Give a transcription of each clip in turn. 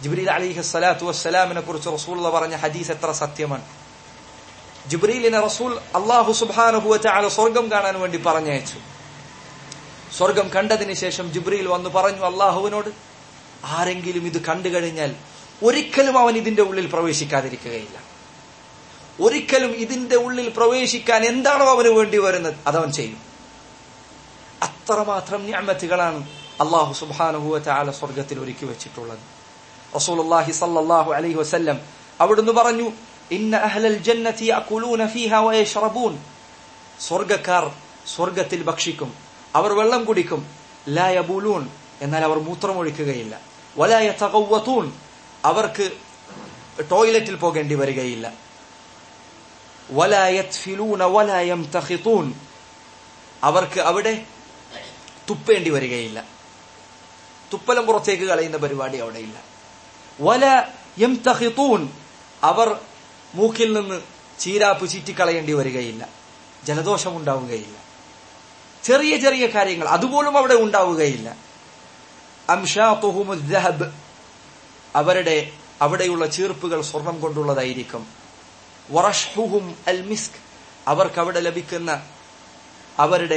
ജിബ്രീൽ അലിഹി സ്വലാത്തു വസ്സലാമിനെ കുറിച്ച് റസൂൽ പറഞ്ഞ ഹദീസ് എത്ര സത്യമാണ് ജിബ്രീലിനെ റസൂൽ അള്ളാഹു സുബാനുഭവത്തെ ആളെ സ്വർഗം കാണാൻ വേണ്ടി പറഞ്ഞയച്ചു സ്വർഗം കണ്ടതിന് ശേഷം ജിബ്രീൽ വന്ന് പറഞ്ഞു അള്ളാഹുവിനോട് ആരെങ്കിലും ഇത് കണ്ടു കഴിഞ്ഞാൽ ഒരിക്കലും അവൻ ഇതിന്റെ ഉള്ളിൽ പ്രവേശിക്കാതിരിക്കുകയില്ല ഒരിക്കലും ഇതിന്റെ ഉള്ളിൽ പ്രവേശിക്കാൻ എന്താണോ അവന് വേണ്ടി വരുന്നത് അതവൻ ചെയ്യും അത്രമാത്രം ഞാമത്തുകളാണ് അള്ളാഹു സുബാനുഭവത്തെ ആല സ്വർഗത്തിൽ ഒരുക്കി വെച്ചിട്ടുള്ളത് റസൂലുള്ളാഹി സല്ലല്ലാഹു അലൈഹി വസല്ലം അവിടുന്ന് പറഞ്ഞു ഇന്ന അഹ്ലൽ ജന്നതി യഅകുലൂന ഫീഹാ വയശ്റബൂൻ സ്വർഗ്ഗക്കാർ സ്വർഗ്ഗത്തിൽ ഭക്ഷിക്കും അവർ വെള്ളം കുടിക്കും ലാ യബൂലൂൻ എന്നാൽ അവർ മൂത്രമൊഴിക്കുകയില്ല വലാ യതഗവ്വതൂൻ അവർക്ക് ടോയ്ലറ്റിൽ പോകേണ്ടി വരികയില്ല വലാ യത്ഫിലൂന വലാ യംതഖിതൂൻ അവർക്ക് അവിടെ തുപ്പേണ്ടി വരികയില്ല തുപ്പലം പുറത്തേക്ക് കളയുന്ന പരിപാടി അവിടെയില്ല വല യംതഖിതൂൻ അവർ മൂക്കിൽ നിന്ന് ചീരാപ്പ് ചീറ്റിക്കളയേണ്ടി വരികയില്ല ജലദോഷം ഉണ്ടാവുകയില്ല ചെറിയ ചെറിയ കാര്യങ്ങൾ അതുപോലും അവിടെ ഉണ്ടാവുകയില്ല അംഷാത്തുഹുമുദ്ദഹബ് അവരുടെ അവിടെയുള്ള ചീർപ്പുകൾ സ്വർണം കൊണ്ടുള്ളതായിരിക്കും വറഷ്ഹുഹും അൽ മിസ്ക് അവർക്ക് അവിടെ ലഭിക്കുന്ന അവരുടെ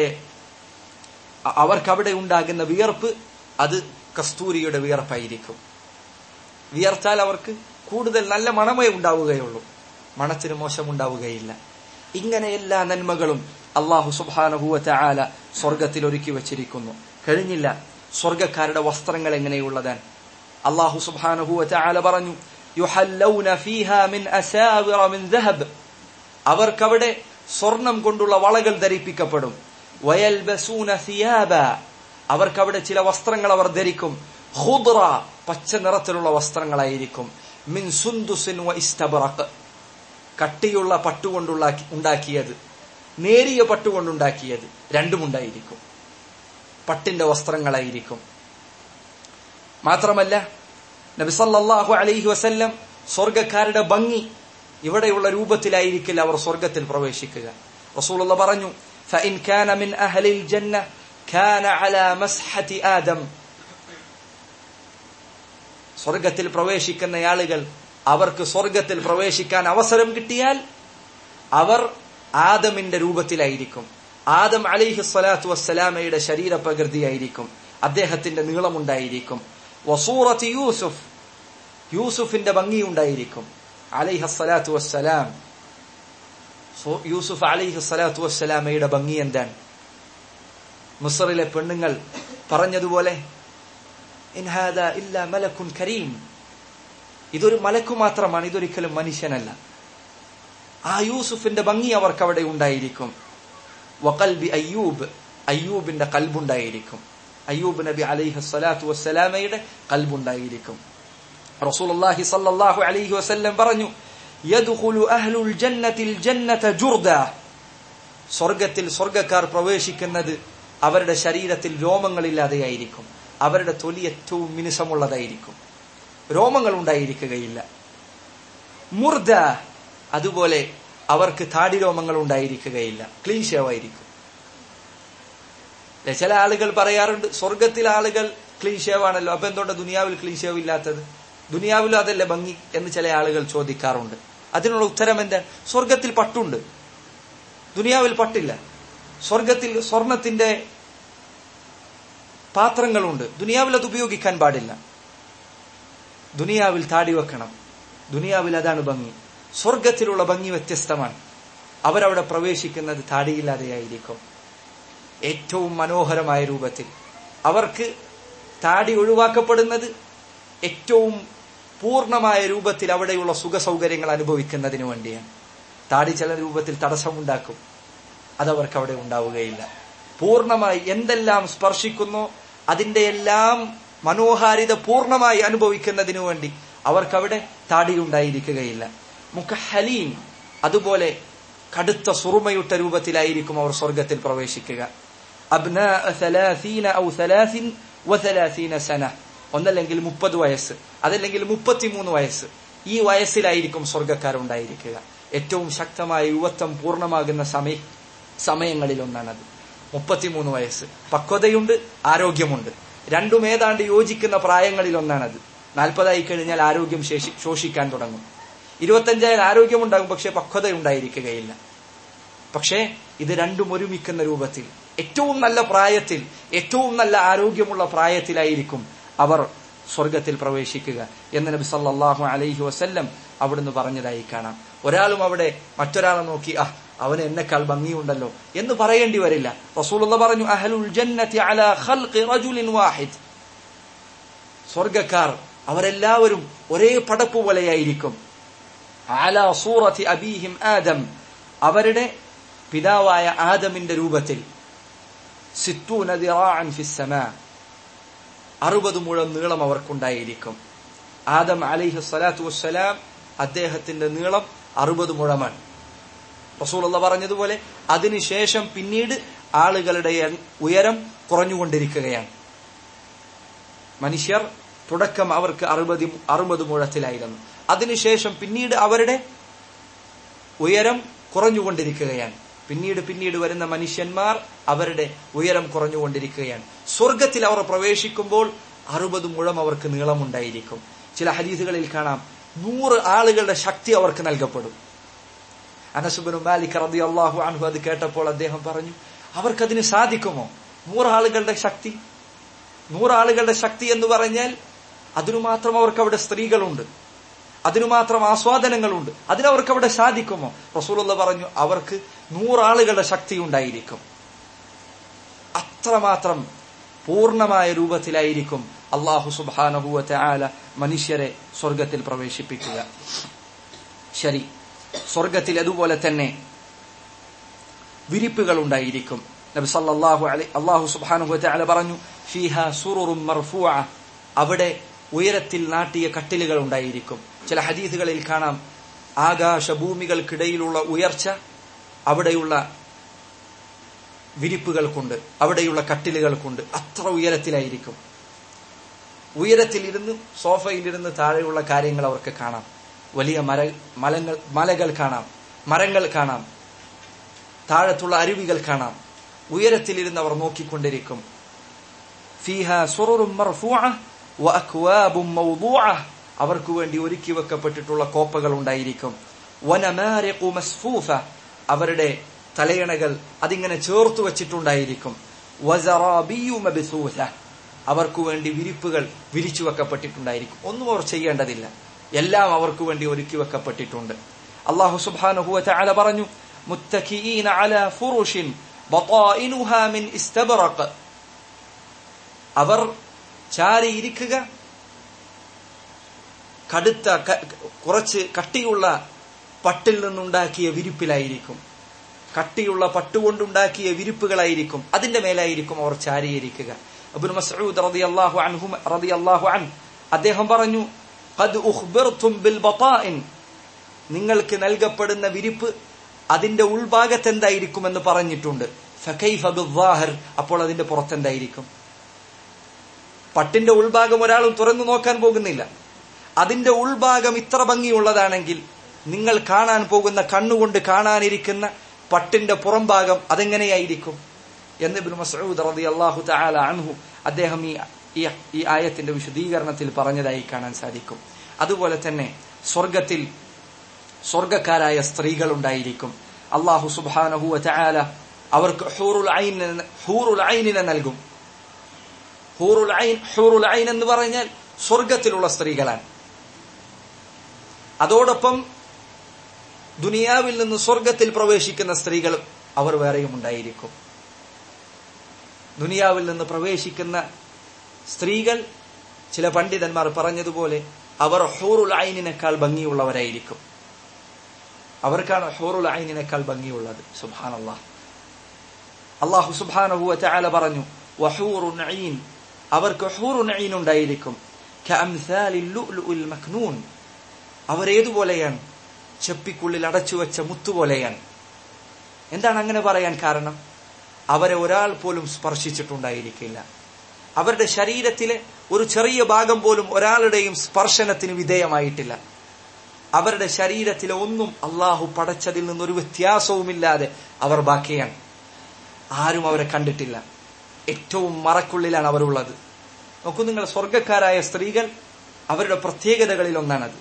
അവർക്ക് അവിടെ ഉണ്ടാകുന്ന വിയർപ്പ് അത് കസ്തൂരിയുടെ വിയർപ്പായിരിക്കും വിയർത്താൽ അവർക്ക് കൂടുതൽ നല്ല മണമേ ഉണ്ടാവുകയുള്ളൂ മണത്തിന് മോശമുണ്ടാവുകയില്ല ഇങ്ങനെ എല്ലാ നന്മകളും അള്ളാഹു സുബാനഹുവത്തെ ആല സ്വർഗത്തിൽ ഒരുക്കി വച്ചിരിക്കുന്നു കഴിഞ്ഞില്ല സ്വർഗക്കാരുടെ വസ്ത്രങ്ങൾ എങ്ങനെയുള്ളതാണ് അള്ളാഹു സുബാനഹുവത്തെ ആല പറഞ്ഞു യുഹല്ലൗന ഫീഹാ മിൻ അസാവിറ മിൻ ദഹബ് അവർക്കവിടെ സ്വർണം കൊണ്ടുള്ള വളകൾ ധരിപ്പിക്കപ്പെടും വയൽബസൂന സിയാബ അവർക്കവിടെ ചില വസ്ത്രങ്ങൾ അവർ ധരിക്കും ഖുദ്റ പച്ച നിറത്തിലുള്ള വസ്ത്രങ്ങളായിരിക്കും മിൻ സുന്ദുസിൻ വ ഇസ്തബറഖ് കട്ടിയുള്ള പട്ടുകൊണ്ടുള്ള ഉണ്ടാക്കിയത് നേരിയ പട്ടുകൊണ്ടുണ്ടാക്കിയത് രണ്ടുമുണ്ടായിരിക്കും പട്ടിന്റെ വസ്ത്രങ്ങളായിരിക്കും മാത്രമല്ല നബിസല്ലാഹു അലൈഹി വസല്ലം സ്വർഗക്കാരുടെ ഭംഗി ഇവിടെയുള്ള രൂപത്തിലായിരിക്കില്ല അവർ സ്വർഗത്തിൽ പ്രവേശിക്കുക റസൂലുള്ള പറഞ്ഞു فإن كان من أهل الجنة كان على مسحة آدم സ്വർഗത്തിൽ പ്രവേശിക്കുന്ന ആളുകൾ അവർക്ക് സ്വർഗത്തിൽ പ്രവേശിക്കാൻ അവസരം കിട്ടിയാൽ അവർ ആദമിന്റെ രൂപത്തിലായിരിക്കും ആദം അലിഹി സ്വലാത്തു വസ്സലാമയുടെ ശരീരപ്രകൃതിയായിരിക്കും അദ്ദേഹത്തിന്റെ നീളമുണ്ടായിരിക്കും വസൂറത്ത് യൂസുഫ് യൂസുഫിന്റെ ഭംഗിയുണ്ടായിരിക്കും അലിഹ സ്വലാത്തു വസ്സലാം യൂസുഫ് അലിഹി സ്വലാത്തു വസ്സലാമയുടെ ഭംഗി എന്താണ് മിസറിലെ പെണ്ണുങ്ങൾ പറഞ്ഞതുപോലെ ഇൻഹാദ ഇല്ല മലക്കുൻ കരീം ഇതൊരു മലക്കു മാത്രമാണ് ഇതൊരിക്കലും മനുഷ്യനല്ല ആ യൂസുഫിന്റെ ഭംഗി അവർക്ക് അവിടെ ഉണ്ടായിരിക്കും വകൽബി അയ്യൂബ് അയ്യൂബിന്റെ കൽബുണ്ടായിരിക്കും അയ്യൂബ് നബി അലൈഹി സ്വലാത്തു വസ്സലാമയുടെ കൽബുണ്ടായിരിക്കും റസൂലുള്ളാഹി സല്ലല്ലാഹു അലൈഹി വസല്ലം പറഞ്ഞു യദ്ഖുലു അഹ്ലുൽ ജന്നത്തിൽ ജന്നത ജുർദ സ്വർഗത്തിൽ സ്വർഗക്കാർ പ്രവേശിക്കുന്നത് അവരുടെ ശരീരത്തിൽ രോമങ്ങളില്ലാതെയായിരിക്കും അവരുടെ തൊലി ഏറ്റവും മിനുസമുള്ളതായിരിക്കും രോമങ്ങൾ ഉണ്ടായിരിക്കുകയില്ല മുർദ അതുപോലെ അവർക്ക് താടി രോമങ്ങൾ ഉണ്ടായിരിക്കുകയില്ല ക്ലീൻ ഷേവായിരിക്കും ചില ആളുകൾ പറയാറുണ്ട് സ്വർഗത്തിലെ ആളുകൾ ക്ലീൻ ഷേവാണല്ലോ അപ്പൊ എന്തുകൊണ്ട് ദുനിയാവിൽ ക്ലീൻ ഷേവ് ഇല്ലാത്തത് ദുനിയാവിലും അതല്ലേ ഭംഗി എന്ന് ചില ആളുകൾ ചോദിക്കാറുണ്ട് അതിനുള്ള ഉത്തരം എന്താ സ്വർഗത്തിൽ പട്ടുണ്ട് ദുനിയാവിൽ പട്ടില്ല സ്വർഗത്തിൽ സ്വർണത്തിന്റെ പാത്രങ്ങളുണ്ട് ദുനിയാവിൽ അത് ഉപയോഗിക്കാൻ പാടില്ല ദുനിയാവിൽ താടി വെക്കണം ദുനിയാവിൽ അതാണ് ഭംഗി സ്വർഗത്തിലുള്ള ഭംഗി വ്യത്യസ്തമാണ് അവരവിടെ പ്രവേശിക്കുന്നത് താടിയില്ലാതെയായിരിക്കും ഏറ്റവും മനോഹരമായ രൂപത്തിൽ അവർക്ക് താടി ഒഴിവാക്കപ്പെടുന്നത് ഏറ്റവും പൂർണ്ണമായ രൂപത്തിൽ അവിടെയുള്ള സുഖ സൗകര്യങ്ങൾ അനുഭവിക്കുന്നതിന് വേണ്ടിയാണ് താടി ചില രൂപത്തിൽ തടസ്സമുണ്ടാക്കും അതവർക്ക് അവിടെ ഉണ്ടാവുകയില്ല പൂർണ്ണമായി എന്തെല്ലാം സ്പർശിക്കുന്നോ അതിന്റെ എല്ലാം മനോഹാരിത പൂർണ്ണമായി അനുഭവിക്കുന്നതിനു വേണ്ടി അവർക്കവിടെ താടി ഉണ്ടായിരിക്കുകയില്ല മുഖഹലീം അതുപോലെ കടുത്ത സുറുമയുട്ട രൂപത്തിലായിരിക്കും അവർ സ്വർഗത്തിൽ പ്രവേശിക്കുക ഒന്നല്ലെങ്കിൽ മുപ്പത് വയസ്സ് അതല്ലെങ്കിൽ മുപ്പത്തിമൂന്ന് വയസ്സ് ഈ വയസ്സിലായിരിക്കും സ്വർഗക്കാരുണ്ടായിരിക്കുക ഏറ്റവും ശക്തമായ യുവത്വം പൂർണ്ണമാകുന്ന സമയ സമയങ്ങളിലൊന്നാണത് മുപ്പത്തിമൂന്ന് വയസ്സ് പക്വതയുണ്ട് ആരോഗ്യമുണ്ട് രണ്ടും ഏതാണ്ട് യോജിക്കുന്ന പ്രായങ്ങളിൽ ഒന്നാണത് നാൽപ്പതായി കഴിഞ്ഞാൽ ആരോഗ്യം ശേഷി ശോഷിക്കാൻ തുടങ്ങും ഇരുപത്തഞ്ചായാൽ ആരോഗ്യമുണ്ടാകും പക്ഷെ പക്വത ഉണ്ടായിരിക്കുകയില്ല പക്ഷേ ഇത് രണ്ടും ഒരുമിക്കുന്ന രൂപത്തിൽ ഏറ്റവും നല്ല പ്രായത്തിൽ ഏറ്റവും നല്ല ആരോഗ്യമുള്ള പ്രായത്തിലായിരിക്കും അവർ സ്വർഗത്തിൽ പ്രവേശിക്കുക എന്ന് നബി സല്ലല്ലാഹു അലൈഹി വസല്ലം അവിടുന്ന് പറഞ്ഞതായി കാണാം ഒരാളും അവിടെ മറ്റൊരാളെ നോക്കി ആ അവന് എന്നെക്കാൾ ഭംഗിയുണ്ടല്ലോ എന്ന് പറയേണ്ടി വരില്ല റസൂലുള്ള പറഞ്ഞു അഹലുൽ ജന്നതി അലാ ഖൽഖി റജുലിൻ വാഹിദ് സ്വർഗക്കാർ അവരെല്ലാവരും ഒരേ പടപ്പ് പോലെയായിരിക്കും അലാ സൂറത്തി അബീഹിം ആദം അവരുടെ പിതാവായ ആദമിന്റെ രൂപത്തിൽ സിത്തൂന ദിറാഅൻ ഫിസ്സമാ അറുപത് മുഴം നീളം അവർക്കുണ്ടായിരിക്കും ആദം അലിഹു സ്വലാത്തു വസ്സലാം അദ്ദേഹത്തിന്റെ നീളം അറുപത് മുഴമാണ് റസൂലുള്ള പറഞ്ഞതുപോലെ അതിനുശേഷം പിന്നീട് ആളുകളുടെ ഉയരം കുറഞ്ഞുകൊണ്ടിരിക്കുകയാണ് മനുഷ്യർ തുടക്കം അവർക്ക് അറുപത് അറുപത് മുഴത്തിലായിരുന്നു അതിനുശേഷം പിന്നീട് അവരുടെ ഉയരം കുറഞ്ഞുകൊണ്ടിരിക്കുകയാണ് പിന്നീട് പിന്നീട് വരുന്ന മനുഷ്യന്മാർ അവരുടെ ഉയരം കുറഞ്ഞുകൊണ്ടിരിക്കുകയാണ് സ്വർഗത്തിൽ അവർ പ്രവേശിക്കുമ്പോൾ അറുപത് മുഴം അവർക്ക് നീളമുണ്ടായിരിക്കും ചില ഹദീസുകളിൽ കാണാം നൂറ് ആളുകളുടെ ശക്തി അവർക്ക് നൽകപ്പെടും അനസുബനു മാലിക് റതി അള്ളാഹു അൻഹു അത് കേട്ടപ്പോൾ അദ്ദേഹം പറഞ്ഞു അവർക്കതിന് സാധിക്കുമോ നൂറാളുകളുടെ ശക്തി നൂറാളുകളുടെ ശക്തി എന്ന് പറഞ്ഞാൽ അതിനു മാത്രം അവർക്ക് അവിടെ സ്ത്രീകളുണ്ട് അതിനു മാത്രം ആസ്വാദനങ്ങളുണ്ട് അതിനവർക്ക് അവിടെ സാധിക്കുമോ റസൂലുള്ള പറഞ്ഞു അവർക്ക് നൂറാളുകളുടെ ശക്തി ഉണ്ടായിരിക്കും അത്രമാത്രം പൂർണമായ രൂപത്തിലായിരിക്കും അള്ളാഹു സുബാനഹുവത്തെ ആല മനുഷ്യരെ സ്വർഗത്തിൽ പ്രവേശിപ്പിക്കുക ശരി സ്വർഗത്തിൽ അതുപോലെ തന്നെ വിരിപ്പുകൾ ഉണ്ടായിരിക്കും നബി സല്ലല്ലാഹു അലൈഹി അല്ലാഹു സുബ്ഹാനഹു വതആല പറഞ്ഞു ഫീഹ സുറുറും മർഫൂഅ അവിടെ ഉയരത്തിൽ നാട്ടിയ കട്ടിലുകൾ ഉണ്ടായിരിക്കും ചില ഹദീസുകളിൽ കാണാം ആകാശ ഭൂമികൾക്കിടയിലുള്ള ഉയർച്ച അവിടെയുള്ള വിരിപ്പുകൾക്കുണ്ട് അവിടെയുള്ള കട്ടിലുകൾക്കുണ്ട് അത്ര ഉയരത്തിലായിരിക്കും ഉയരത്തിലിരുന്ന് സോഫയിലിരുന്ന് താഴെയുള്ള കാര്യങ്ങൾ അവർക്ക് കാണാം വലിയ മര മലങ്ങൾ മലകൾ കാണാം മരങ്ങൾ കാണാം താഴത്തുള്ള അരുവികൾ കാണാം ഉയരത്തിലിരുന്ന് അവർ നോക്കിക്കൊണ്ടിരിക്കും ഫീഹ സുറുറും മർഫൂഅ വഅക്വാബും മൗദൂഅ അവർക്ക് വേണ്ടി ഒരുക്കി വെക്കപ്പെട്ടിട്ടുള്ള കോപ്പകൾ ഉണ്ടായിരിക്കും വനമാരിഖു മസ്ഫൂഫ അവരുടെ തലയണകൾ അതിങ്ങനെ ചേർത്തു വെച്ചിട്ടുണ്ടായിരിക്കും വസറാബിയു മബ്സൂസ അവർക്ക് വേണ്ടി വിരിപ്പുകൾ വിരിച്ചു വെക്കപ്പെട്ടിട്ടുണ്ടായിരിക്കും ഒന്നും അവർ ചെയ്യേണ്ടതില്ല എല്ലാം അവർക്ക് വേണ്ടി ഒരുക്കി വെക്കപ്പെട്ടിട്ടുണ്ട് അള്ളാഹു സുബ്ഹാനഹു വതആല പറഞ്ഞു മുത്തഖീന അലാ ഫുറുഷിൻ ബതാഇനുഹാ മിൻ ഇസ്തബ്റഖ് അവർ ചാരി ഇരിക്കുക കടുത്ത കുറച്ച് കട്ടിയുള്ള പട്ടിൽ നിന്നുണ്ടാക്കിയ വിരിപ്പിലായിരിക്കും കട്ടിയുള്ള പട്ടുകൊണ്ടുണ്ടാക്കിയ വിരിപ്പുകളായിരിക്കും അതിന്റെ മേലായിരിക്കും അവർ ചാരിയിരിക്കുക അബ്ദുൽ മസ്ഊദ് റളിയല്ലാഹു അൻഹു റളിയല്ലാഹു അൻ അദ്ദേഹം പറഞ്ഞു ഖദ് ഉഖ്ബിർതും ബിൽ ബതാഇൻ നിങ്ങൾക്ക് നൽകപ്പെടുന്ന വിരിപ്പ് അതിന്റെ ഉൾഭാഗത്ത് എന്തായിരിക്കുമെന്ന് പറഞ്ഞിട്ടുണ്ട് ഫകൈഫ ബിദ്ദാഹിർ അപ്പോൾ അതിന്റെ പുറത്തെന്തായിരിക്കും പട്ടിന്റെ ഉൾഭാഗം ഒരാളും തുറന്നു നോക്കാൻ പോകുന്നില്ല അതിന്റെ ഉൾഭാഗം ഇത്ര ഭംഗിയുള്ളതാണെങ്കിൽ നിങ്ങൾ കാണാൻ പോകുന്ന കണ്ണുകൊണ്ട് കാണാനിരിക്കുന്ന പട്ടിന്റെ പുറംഭാഗം അതെങ്ങനെയായിരിക്കും എന്ന് ഇബ്നു മസ്ഊദ് റളിയല്ലാഹു തആല അൻഹു അദ്ദേഹം ഈ ഈ ആയത്തിന്റെ വിശദീകരണത്തിൽ പറഞ്ഞതായി കാണാൻ സാധിക്കും അതുപോലെ തന്നെ സ്വർഗത്തിൽ സ്വർഗക്കാരായ സ്ത്രീകൾ ഉണ്ടായിരിക്കും അള്ളാഹു സുബ്ഹാനഹു വതആല അവർക്ക് ഹൂറുൽ ഐൻ ഹൂറുൽ ഐനിനെ നൽകും ഹൂറുൽ ഐൻ ഹൂറുൽ ഐൻ എന്ന് പറഞ്ഞാൽ സ്വർഗത്തിലുള്ള സ്ത്രീകളാണ് അതോടൊപ്പം ദുനിയാവിൽ നിന്ന് സ്വർഗത്തിൽ പ്രവേശിക്കുന്ന സ്ത്രീകൾ അവർ വേറെയും ഉണ്ടായിരിക്കും ദുനിയാവിൽ നിന്ന് പ്രവേശിക്കുന്ന സ്ത്രീകൾ ചില പണ്ഡിതന്മാർ പറഞ്ഞതുപോലെ അവർ ഹൂറുൽ ഐനിനേക്കാൾ ഭംഗിയുള്ളവരായിരിക്കും അവർക്കാണ് ഹൂറുൽ ഐനിനേക്കാൾ ഭംഗിയുള്ളത് സുബാനല്ലാ അള്ളാഹു സുബാനഹു ചാല പറഞ്ഞു വഹൂറുൻ ഐൻ അവർക്ക് ഹൂറുൻ ഐൻ ഉണ്ടായിരിക്കും മക്നൂൻ അവരേതുപോലെയാണ് ചെപ്പിക്കുള്ളിൽ അടച്ചുവെച്ച മുത്തുപോലെയാണ് എന്താണ് അങ്ങനെ പറയാൻ കാരണം അവരെ ഒരാൾ പോലും സ്പർശിച്ചിട്ടുണ്ടായിരിക്കില്ല അവരുടെ ശരീരത്തിലെ ഒരു ചെറിയ ഭാഗം പോലും ഒരാളുടെയും സ്പർശനത്തിന് വിധേയമായിട്ടില്ല അവരുടെ ശരീരത്തിലെ ഒന്നും അള്ളാഹു പടച്ചതിൽ നിന്നൊരു വ്യത്യാസവുമില്ലാതെ അവർ ബാക്കിയാണ് ആരും അവരെ കണ്ടിട്ടില്ല ഏറ്റവും മറക്കുള്ളിലാണ് അവരുള്ളത് നോക്കൂ നിങ്ങൾ സ്വർഗക്കാരായ സ്ത്രീകൾ അവരുടെ പ്രത്യേകതകളിൽ ഒന്നാണത്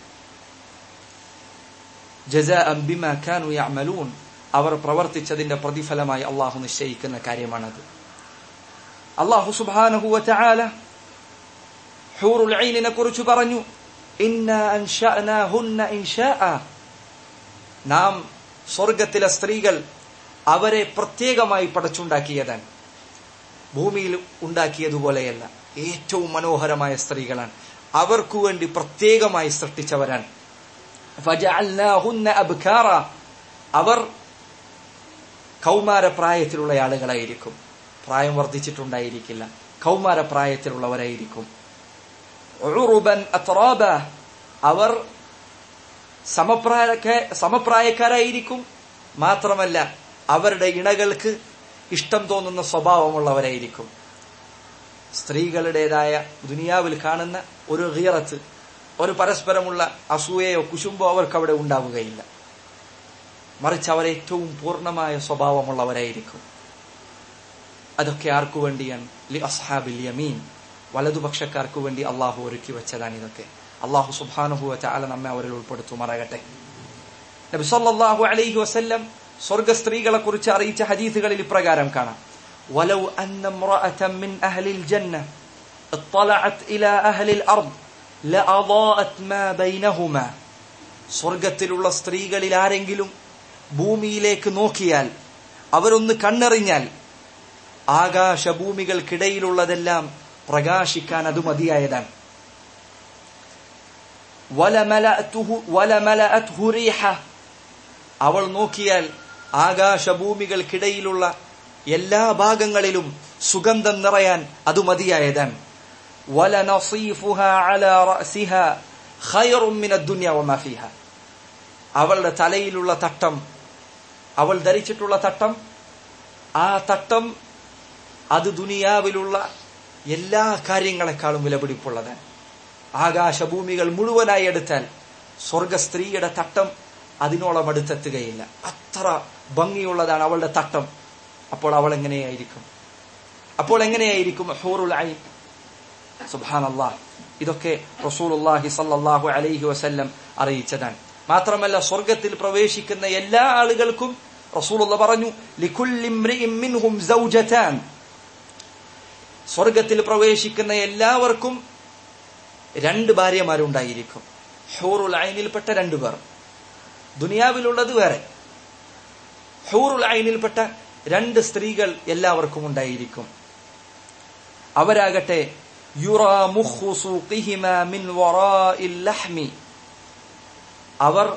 ജസാഅൻ ബിമാ കാനു യഅമലൂൻ അവർ പ്രവർത്തിച്ചതിന്റെ പ്രതിഫലമായി അള്ളാഹു നിശ്ചയിക്കുന്ന കാര്യമാണത് അള്ളാഹു സുബ്ഹാനഹു വതആല ഹൂറുൽ ഐനിനെ കുറിച്ച് പറഞ്ഞു ഇന്നാ അൻശഅനാഹുന്ന ഇൻശാഅ നാം സ്വർഗത്തിലെ സ്ത്രീകൾ അവരെ പ്രത്യേകമായി പടച്ചുണ്ടാക്കിയതാണ് ഭൂമിയിൽ ഉണ്ടാക്കിയതുപോലെയല്ല ഏറ്റവും മനോഹരമായ സ്ത്രീകളാണ് അവർക്കു വേണ്ടി പ്രത്യേകമായി സൃഷ്ടിച്ചവരാണ് ഫജഅൽനാഹുന്ന അബ്കാറ അവർ കൗമാരപ്രായത്തിലുള്ള ആളുകളായിരിക്കും പ്രായം വർദ്ധിച്ചിട്ടുണ്ടായിരിക്കില്ല കൗമാരപ്രായത്തിലുള്ളവരായിരിക്കും ഉറുബൻ അത്റാബ അവർ സമപ്രായ സമപ്രായക്കാരായിരിക്കും മാത്രമല്ല അവരുടെ ഇണകൾക്ക് ഇഷ്ടം തോന്നുന്ന സ്വഭാവമുള്ളവരായിരിക്കും സ്ത്രീകളുടേതായ ദുനിയാവിൽ കാണുന്ന ഒരു ഗീറത്ത് ഒരു പരസ്പരമുള്ള അസൂയയോ കുശുമ്പോ അവർക്ക് അവിടെ ഉണ്ടാവുകയില്ല മറിച്ച് അവർ ഏറ്റവും പൂർണ്ണമായ സ്വഭാവമുള്ളവരായിരിക്കും അതൊക്കെ ആർക്കു വേണ്ടിയാണ് ലി അസ്ഹാബിൽ യമീൻ വലതുപക്ഷക്കാർക്കു വേണ്ടി അള്ളാഹു ഒരുക്കി വെച്ചതാണ് ഇതൊക്കെ അള്ളാഹു സുബാനുഹുവ ചാല നമ്മെ അവരിൽ ഉൾപ്പെടുത്തുമാറാകട്ടെ നബി സല്ലല്ലാഹു അലൈഹി വസല്ലം സ്വർഗ സ്ത്രീകളെ കുറിച്ച് അറിയിച്ച ഹദീസുകളിൽ ഇപ്രകാരം കാണാം ولو أن امرأة من أهل الجنة اطلعت إلى أهل الأرض لأضاءت ما بينهما സ്വർഗത്തിലുള്ള സ്ത്രീകളിൽ ആരെങ്കിലും ഭൂമിയിലേക്ക് നോക്കിയാൽ അവരൊന്ന് കണ്ണെറിഞ്ഞാൽ ആകാശഭൂമികൾക്കിടയിലുള്ളതെല്ലാം പ്രകാശിക്കാൻ അത് മതിയായതാണ് അവൾ നോക്കിയാൽ ആകാശഭൂമികൾക്കിടയിലുള്ള എല്ലാ ഭാഗങ്ങളിലും സുഗന്ധം നിറയാൻ അത് മതിയായതാണ് അവളുടെ തലയിലുള്ള തട്ടം അവൾ ധരിച്ചിട്ടുള്ള തട്ടം ആ തട്ടം അത് ദുനിയാവിലുള്ള എല്ലാ കാര്യങ്ങളെക്കാളും വിലപിടിപ്പുള്ളതാണ് ആകാശഭൂമികൾ മുഴുവനായി എടുത്താൽ സ്വർഗ സ്ത്രീയുടെ തട്ടം അതിനോളം അടുത്തെത്തുകയില്ല അത്ര ഭംഗിയുള്ളതാണ് അവളുടെ തട്ടം അപ്പോൾ അവൾ എങ്ങനെയായിരിക്കും അപ്പോൾ എങ്ങനെയായിരിക്കും ഹൂറുൽ ഐൻ സുബാനല്ലാ ഇതൊക്കെ റസൂലുള്ളാഹി സല്ലല്ലാഹു അലൈഹി വസല്ലം അറിയിച്ചതാണ് മാത്രമല്ല സ്വർഗത്തിൽ പ്രവേശിക്കുന്ന എല്ലാ ആളുകൾക്കും റസൂലുള്ള പറഞ്ഞു ലികുല്ലിംറിഇം മിൻഹും സൗജതാൻ സ്വർഗത്തിൽ പ്രവേശിക്കുന്ന എല്ലാവർക്കും രണ്ട് ഭാര്യമാരുണ്ടായിരിക്കും ഹൂറുൽ ഐനിൽപ്പെട്ട രണ്ടു പേർ ദുനിയാവിലുള്ളത് വേറെ ഹൂറുൽ ഐനിൽപ്പെട്ട രണ്ട് സ്ത്രീകൾ എല്ലാവർക്കും ഉണ്ടായിരിക്കും അവരാകട്ടെ അവർ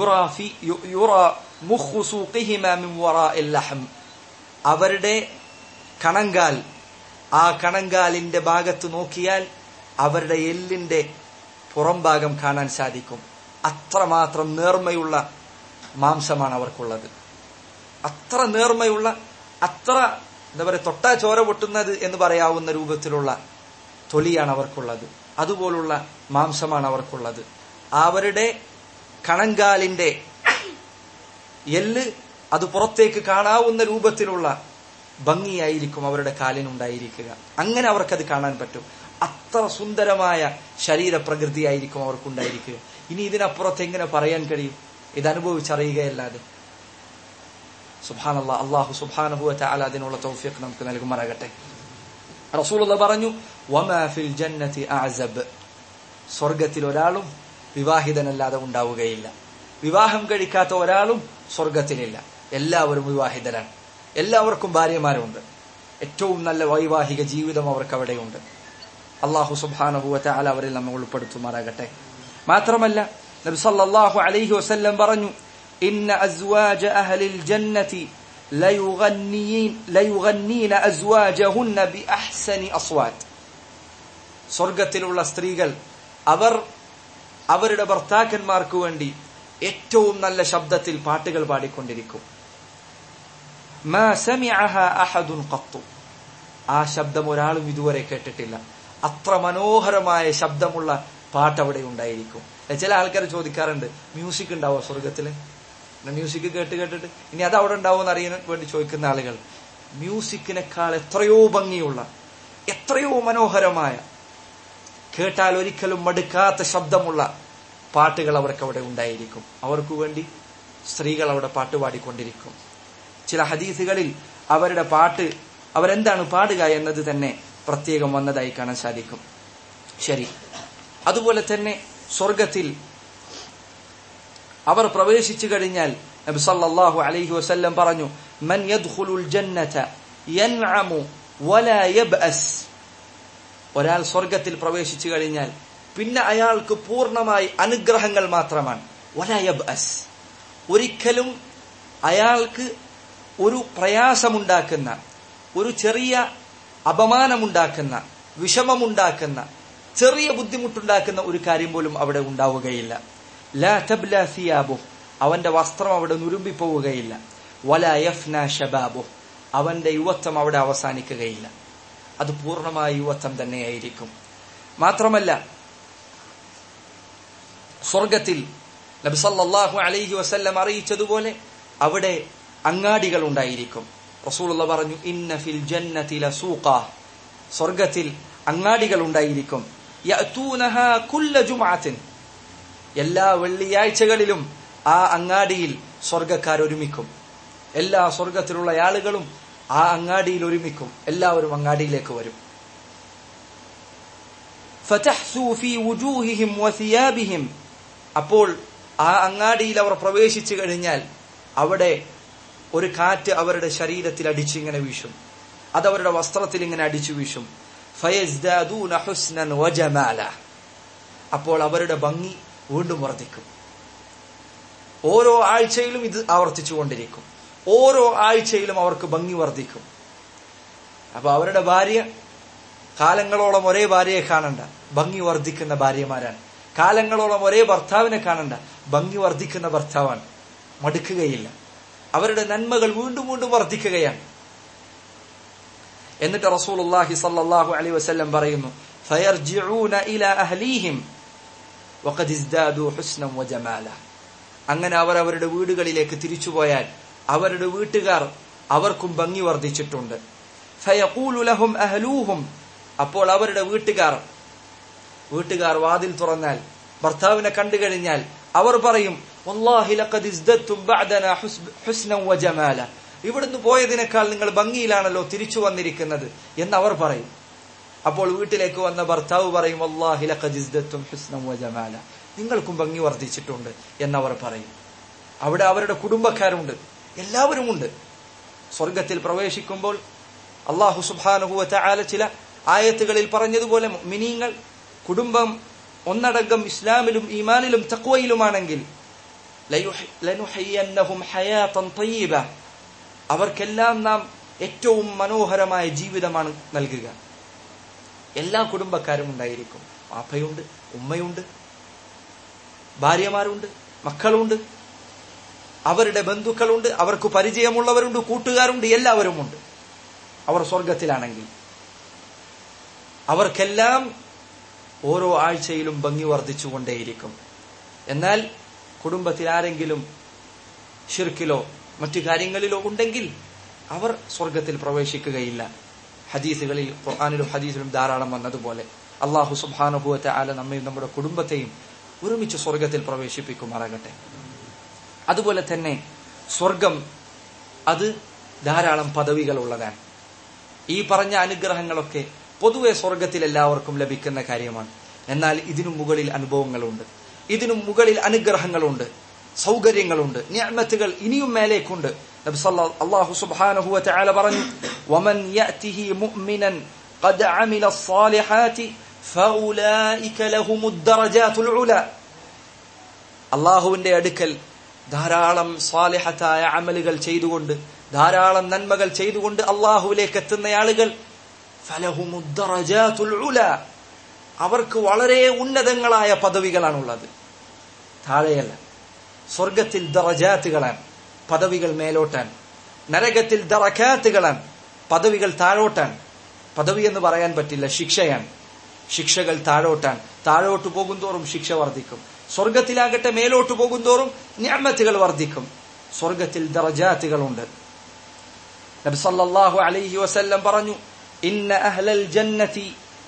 അവരുടെ കണങ്കാൽ ആ കണങ്കാലിന്റെ ഭാഗത്ത് നോക്കിയാൽ അവരുടെ എല്ലിന്റെ പുറംഭാഗം കാണാൻ സാധിക്കും അത്രമാത്രം നേർമയുള്ള മാംസമാണ് അവർക്കുള്ളത് അത്ര നേർമയുള്ള അത്ര എന്താ പറയുക തൊട്ടാ ചോര പൊട്ടുന്നത് എന്ന് പറയാവുന്ന രൂപത്തിലുള്ള തൊലിയാണ് അവർക്കുള്ളത് അതുപോലുള്ള മാംസമാണ് അവർക്കുള്ളത് അവരുടെ കണങ്കാലിന്റെ എല്ല് അത് പുറത്തേക്ക് കാണാവുന്ന രൂപത്തിലുള്ള ഭംഗിയായിരിക്കും അവരുടെ കാലിനുണ്ടായിരിക്കുക അങ്ങനെ അവർക്കത് കാണാൻ പറ്റും അത്ര സുന്ദരമായ ശരീരപ്രകൃതിയായിരിക്കും അവർക്കുണ്ടായിരിക്കുക ഇനി ഇതിനപ്പുറത്ത് എങ്ങനെ പറയാൻ കഴിയും ഇത് അനുഭവിച്ചറിയുകയല്ലാതെ സുബാനല്ല അള്ളാഹു സുബാനഹുവ അല അതിനുള്ള തൗഫീഖ് നമുക്ക് നൽകുമാറാകട്ടെ റസൂലുള്ള പറഞ്ഞു വമാ ഫിൽ ജന്നതി അഅസബ് സ്വർഗത്തിൽ ഒരാളും വിവാഹിതനല്ലാതെ ഉണ്ടാവുകയില്ല വിവാഹം കഴിക്കാത്ത ഒരാളും സ്വർഗത്തിലില്ല എല്ലാവരും വിവാഹിതരാണ് എല്ലാവർക്കും ഭാര്യമാരുണ്ട് ഏറ്റവും നല്ല വൈവാഹിക ജീവിതം അവർക്ക് അവിടെയുണ്ട് അള്ളാഹു സുബാനഹുവ അല അവരിൽ നമ്മൾ ഉൾപ്പെടുത്തുമാറാകട്ടെ മാത്രമല്ല നബി സല്ലല്ലാഹു അലൈഹി വസല്ലം പറഞ്ഞു ഇന്ന അസ്വാജ അഹ്ലിൽ ജന്നതി ലയുഗന്നീൻ ലയുഗന്നീന അസ്വാജഹുന്ന ബിഅഹ്സനി അസ്വാത് സ്വർഗത്തിലുള്ള സ്ത്രീകൾ അവർ അവരുടെ ഭർത്താക്കന്മാർക്ക് വേണ്ടി ഏറ്റവും നല്ല ശബ്ദത്തിൽ പാട്ടുകൾ പാടിക്കൊണ്ടിരിക്കും മാ സമിഅഹ അഹദുൻ ഖത്തു ആ ശബ്ദം ഒരാളും ഇതുവരെ കേട്ടിട്ടില്ല അത്ര മനോഹരമായ ശബ്ദമുള്ള പാട്ട് അവിടെ ഉണ്ടായിരിക്കും ചില ആൾക്കാർ ചോദിക്കാറുണ്ട് മ്യൂസിക് ഉണ്ടാവോ സ്വർഗത്തില് മ്യൂസിക് കേട്ട് കേട്ടിട്ട് ഇനി അത് അവിടെ ഉണ്ടാവും എന്ന് അറിയാൻ വേണ്ടി ചോദിക്കുന്ന ആളുകൾ മ്യൂസിക്കിനേക്കാൾ എത്രയോ ഭംഗിയുള്ള എത്രയോ മനോഹരമായ കേട്ടാൽ ഒരിക്കലും മടുക്കാത്ത ശബ്ദമുള്ള പാട്ടുകൾ അവർക്ക് അവിടെ ഉണ്ടായിരിക്കും അവർക്ക് വേണ്ടി സ്ത്രീകൾ അവിടെ പാട്ട് പാടിക്കൊണ്ടിരിക്കും ചില ഹദീസുകളിൽ അവരുടെ പാട്ട് അവരെന്താണ് പാടുക എന്നത് തന്നെ പ്രത്യേകം വന്നതായി കാണാൻ സാധിക്കും ശരി അതുപോലെ തന്നെ സ്വർഗത്തിൽ അവർ പ്രവേശിച്ചു കഴിഞ്ഞാൽ നബി സല്ലല്ലാഹു അലൈഹി വസല്ലം പറഞ്ഞു മൻ യദ്ഖുലുൽ ജന്നത യൻഅമു വലാ യബ്അസ് ഒരാൾ സ്വർഗത്തിൽ പ്രവേശിച്ചു കഴിഞ്ഞാൽ പിന്നെ അയാൾക്ക് പൂർണ്ണമായി അനുഗ്രഹങ്ങൾ മാത്രമാണ് വലാ യബ്അസ് ഒരിക്കലും അയാൾക്ക് ഒരു പ്രയാസമുണ്ടാക്കുന്ന ഒരു ചെറിയ അപമാനമുണ്ടാക്കുന്ന വിഷമമുണ്ടാക്കുന്ന ചെറിയ ബുദ്ധിമുട്ടുണ്ടാക്കുന്ന ഒരു കാര്യം പോലും അവിടെ ഉണ്ടാവുകയില്ല ലാ തബ്ല സിയാബു അവന്റെ വസ്ത്രം അവിടെ നുരുമ്പിപ്പോവുകയില്ല വല യഫ്ന ഷബാബു അവന്റെ യുവത്വം അവിടെ അവസാനിക്കുകയില്ല അത് പൂർണ്ണമായ യുവത്വം തന്നെയായിരിക്കും മാത്രമല്ല സ്വർഗത്തിൽ നബിസല്ലാഹു അലൈഹി വസല്ലം അറിയിച്ചതുപോലെ അവിടെ അങ്ങാടികൾ ഉണ്ടായിരിക്കും റസൂലുള്ള പറഞ്ഞു ഇന്ന ഫിൽ ജന്നതി ലസൂഖ സ്വർഗത്തിൽ അങ്ങാടികൾ ഉണ്ടായിരിക്കും യഅതൂനഹാ കുല്ല ജുമഅത്തിൻ എല്ലാ വെള്ളിയാഴ്ചകളിലും ആ അങ്ങാടിയിൽ സ്വർഗക്കാർ ഒരുമിക്കും എല്ലാ സ്വർഗത്തിലുള്ള ആളുകളും ആ അങ്ങാടിയിൽ ഒരുമിക്കും എല്ലാവരും അങ്ങാടിയിലേക്ക് വരും ഫതഹ്സു ഫീ വുജൂഹിഹിം വസിയാബിഹിം അപ്പോൾ ആ അങ്ങാടിയിൽ അവർ പ്രവേശിച്ചു കഴിഞ്ഞാൽ അവിടെ ഒരു കാറ്റ് അവരുടെ ശരീരത്തിൽ അടിച്ചിങ്ങനെ വീശും അത് അവരുടെ വസ്ത്രത്തിൽ ഇങ്ങനെ അടിച്ചു വീശും ഫയസ്ദാദൂന ഹുസ്നൻ വജമാല അപ്പോൾ അവരുടെ ഭംഗി വീണ്ടും വർദ്ധിക്കും ഓരോ ആഴ്ചയിലും ഇത് ആവർത്തിച്ചുകൊണ്ടിരിക്കും ഓരോ ആഴ്ചയിലും അവർക്ക് ഭംഗി വർദ്ധിക്കും അപ്പൊ അവരുടെ ഭാര്യ കാലങ്ങളോളം ഒരേ ഭാര്യയെ കാണണ്ട ഭംഗി വർദ്ധിക്കുന്ന ഭാര്യമാരാണ് കാലങ്ങളോളം ഒരേ ഭർത്താവിനെ കാണണ്ട ഭംഗി വർദ്ധിക്കുന്ന ഭർത്താവാണ് മടുക്കുകയില്ല അവരുടെ നന്മകൾ വീണ്ടും വീണ്ടും വർദ്ധിക്കുകയാണ് എന്നിട്ട് റസൂലുള്ളാഹി സല്ലല്ലാഹു അലൈഹി വസല്ലം പറയുന്നു ഫയർജിഊന ഇലാ അഹ്ലീഹിം വഖദ് ഇസ്ദാദു ഹുസ്നം വജമാല അങ്ങനെ അവർ അവരുടെ വീടുകളിലേക്ക് തിരിച്ചുപോയാൽ അവരുടെ വീട്ടുകാർ അവർക്കും ഭംഗി വർദ്ധിച്ചിട്ടുണ്ട് ഫയഖൂലു ലഹും അഹ്ലൂഹും അപ്പോൾ അവരുടെ വീട്ടുകാർ വീട്ടുകാർ വാതിൽ തുറന്നാൽ ഭർത്താവിനെ കണ്ടു കഴിഞ്ഞാൽ അവർ പറയും വല്ലാഹി ലഖദ് ഇസ്ദത്തും ബഅദനാ ഹുസ്നം വജമാല ഇവിടുന്ന് പോയതിനേക്കാൾ നിങ്ങൾ ഭംഗിയിലാണല്ലോ തിരിച്ചു വന്നിരിക്കുന്നത് എന്ന് അവർ പറയും അപ്പോൾ വീട്ടിലേക്ക് വന്ന ഭർത്താവ് പറയും വല്ലാഹി ലഖദ് ഇസ്ദത്തും ഹുസ്നം വജമാല നിങ്ങൾക്കും ഭംഗി വർദ്ധിച്ചിട്ടുണ്ട് എന്നവർ പറയും അവിടെ അവരുടെ കുടുംബക്കാരുണ്ട് എല്ലാവരുമുണ്ട് സ്വർഗത്തിൽ പ്രവേശിക്കുമ്പോൾ അള്ളാഹു സുബാനുഹുവ ചാല ചില ആയത്തുകളിൽ പറഞ്ഞതുപോലെ മിനിങ്ങൾ കുടുംബം ഒന്നടങ്കം ഇസ്ലാമിലും ഈമാനിലും തക്വയിലുമാണെങ്കിൽ അവർക്കെല്ലാം നാം ഏറ്റവും മനോഹരമായ ജീവിതമാണ് നൽകുക എല്ലാ കുടുംബക്കാരും ഉണ്ടായിരിക്കും വാപ്പയുണ്ട് ഉമ്മയുണ്ട് ഭാര്യമാരുണ്ട് മക്കളുണ്ട് അവരുടെ ബന്ധുക്കളുണ്ട് അവർക്ക് പരിചയമുള്ളവരുണ്ട് കൂട്ടുകാരുണ്ട് എല്ലാവരുമുണ്ട് അവർ സ്വർഗത്തിലാണെങ്കിൽ അവർക്കെല്ലാം ഓരോ ആഴ്ചയിലും ഭംഗി വർദ്ധിച്ചുകൊണ്ടേയിരിക്കും എന്നാൽ കുടുംബത്തിൽ ആരെങ്കിലും ഷിർക്കിലോ മറ്റു കാര്യങ്ങളിലോ ഉണ്ടെങ്കിൽ അവർ സ്വർഗത്തിൽ പ്രവേശിക്കുകയില്ല ഹദീസുകളിൽ ഖുർആാനിലും ഹദീസിലും ധാരാളം വന്നതുപോലെ അള്ളാഹു സുബാനുഭവത്തെ ആല നമ്മയും നമ്മുടെ കുടുംബത്തെയും ഒരുമിച്ച് സ്വർഗത്തിൽ പ്രവേശിപ്പിക്കുമാറാകട്ടെ അതുപോലെ തന്നെ സ്വർഗം അത് ധാരാളം പദവികൾ ഉള്ളതാണ് ഈ പറഞ്ഞ അനുഗ്രഹങ്ങളൊക്കെ പൊതുവെ സ്വർഗത്തിൽ എല്ലാവർക്കും ലഭിക്കുന്ന കാര്യമാണ് എന്നാൽ ഇതിനു മുകളിൽ അനുഭവങ്ങളുണ്ട് ഇതിനു മുകളിൽ അനുഗ്രഹങ്ങളുണ്ട് സൗകര്യങ്ങളുണ്ട് ഞാമത്തുകൾ ഇനിയും മേലേക്കുണ്ട് അള്ളാഹു സുബ്ഹാനഹു വതആല പറഞ്ഞു വമൻ യഅതിഹി മുഅ്മിനൻ ഖദ് അമില الصالحات فاولئك لهم الدرجات العلى അള്ളാഹുവിന്റെ അടുക്കൽ ധാരാളം സാലിഹത്തായ അമലുകൾ ചെയ്തുകൊണ്ട് ധാരാളം നന്മകൾ ചെയ്തുകൊണ്ട് അള്ളാഹുവിലേക്ക് എത്തുന്ന ആളുകൾ ഫലഹുമുദ്ദറജാത്തുൽ ഉല അവർക്ക് വളരെ ഉന്നതങ്ങളായ പദവികളാണുള്ളത് താഴെയല്ല സ്വർഗത്തിൽ ദറജാത്തുകളാണ് പദവികൾ മേലോട്ടാൻ നരകത്തിൽ ദറക്കാത്തുകളാണ് പദവികൾ താഴോട്ടാൻ പദവി എന്ന് പറയാൻ പറ്റില്ല ശിക്ഷയാണ് ശിക്ഷകൾ താഴോട്ടാൻ താഴോട്ട് പോകുന്തോറും ശിക്ഷ വർദ്ധിക്കും സ്വർഗത്തിലാകട്ടെ മേലോട്ട് പോകുന്തോറും ഞാമത്തുകൾ വർദ്ധിക്കും സ്വർഗത്തിൽ ദറജാത്തുകളുണ്ട് നബി സല്ലല്ലാഹു അലൈഹി വസല്ലം പറഞ്ഞു ഇന്ന അഹ്ലൽ ജന്നതി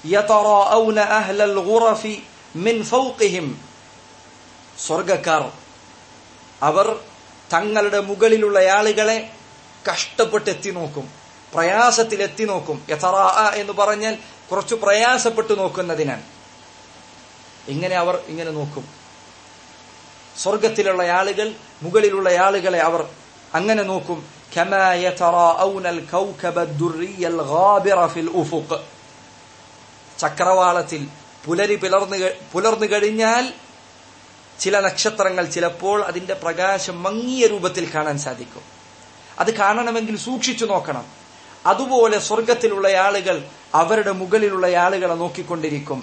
യതറാഊന അഹ്ലൽ ഗുറഫി മിൻ ഫൗഖിഹിം സ്വർഗക്കാർ അവർ തങ്ങളുടെ മുകളിലുള്ള ആളുകളെ കഷ്ടപ്പെട്ട് എത്തി നോക്കും പ്രയാസത്തിൽ എത്തി നോക്കും യഥറാ എന്ന് പറഞ്ഞാൽ കുറച്ചു പ്രയാസപ്പെട്ടു നോക്കുന്നതിനാണ് ഇങ്ങനെ അവർ ഇങ്ങനെ നോക്കും സ്വർഗത്തിലുള്ള ആളുകൾ മുകളിലുള്ള ആളുകളെ അവർ അങ്ങനെ നോക്കും كما يتراءون الكوكب الدري الغابر في الأفق ചക്രവാളത്തിൽ പുലരി പിളർന്നു പുലർന്നു കഴിഞ്ഞാൽ ചില നക്ഷത്രങ്ങൾ ചിലപ്പോൾ അതിന്റെ പ്രകാശം മങ്ങിയ രൂപത്തിൽ കാണാൻ സാധിക്കും അത് കാണണമെങ്കിൽ സൂക്ഷിച്ചു നോക്കണം അതുപോലെ സ്വർഗത്തിലുള്ള ആളുകൾ അവരുടെ മുകളിലുള്ള ആളുകളെ നോക്കിക്കൊണ്ടിരിക്കും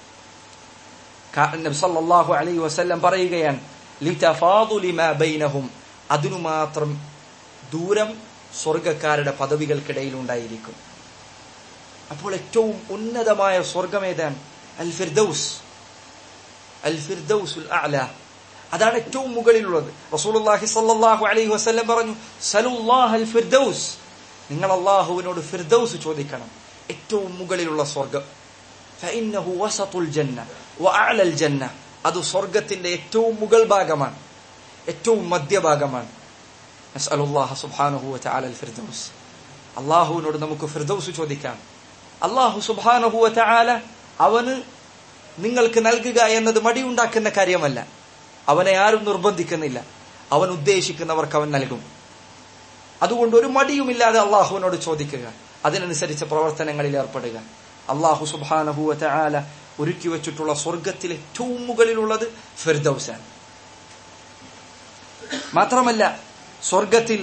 സല്ലല്ലാഹു അലൈഹി വസല്ലം പറയുകയാണ് ലിതഫാദുലി മാ ബൈനഹും അതിനു മാത്രം ദൂരം സ്വർഗക്കാരുടെ പദവികൾക്കിടയിൽ ഉണ്ടായിരിക്കും അപ്പോൾ ഏറ്റവും ഉന്നതമായ സ്വർഗം ഏതാണ് അൽ ഫിർദൌസ് അൽ ഫിർദൌസുൽ അഅല അതാണ് ഏറ്റവും മുകളിലുള്ളത് റസൂലുള്ളാഹി സ്വല്ലല്ലാഹു അലൈഹി വസല്ലം പറഞ്ഞു സലുല്ലാഹൽ ഫിർദൌസ് നിങ്ങൾ അള്ളാഹുവിനോട് ഫിർദൌസ് ചോദിക്കണം ഏറ്റവും മുകളിലുള്ള സ്വർഗം ഫഇന്നഹു വസതുൽ ജന്ന വഅഅലൽ ജന്ന അത് സ്വർഗത്തിന്റെ ഏറ്റവും മുകൾ ഭാഗമാണ് ഏറ്റവും മധ്യഭാഗമാണ് നസ്അലുല്ലാഹ സുബ്ഹാനഹു വതആല അൽ ഫിർദൌസ് അള്ളാഹുവിനോട് നമുക്ക് ഫിർദൌസ് ചോദിക്കാം അള്ളാഹു സുബ്ഹാനഹു വതആല അവന് നിങ്ങൾക്ക് നൽകുക എന്നത് മടിയുണ്ടാക്കുന്ന കാര്യമല്ല അവനെ ആരും നിർബന്ധിക്കുന്നില്ല അവൻ ഉദ്ദേശിക്കുന്നവർക്ക് അവൻ നൽകും അതുകൊണ്ട് ഒരു മടിയുമില്ലാതെ അള്ളാഹുവിനോട് ചോദിക്കുക അതിനനുസരിച്ച പ്രവർത്തനങ്ങളിൽ ഏർപ്പെടുക അള്ളാഹു സുബാനഹുവ ആല ഒരുക്കി വെച്ചിട്ടുള്ള സ്വർഗത്തിൽ ഏറ്റവും മുകളിലുള്ളത് ഫിർദൌസാണ് മാത്രമല്ല സ്വർഗത്തിൽ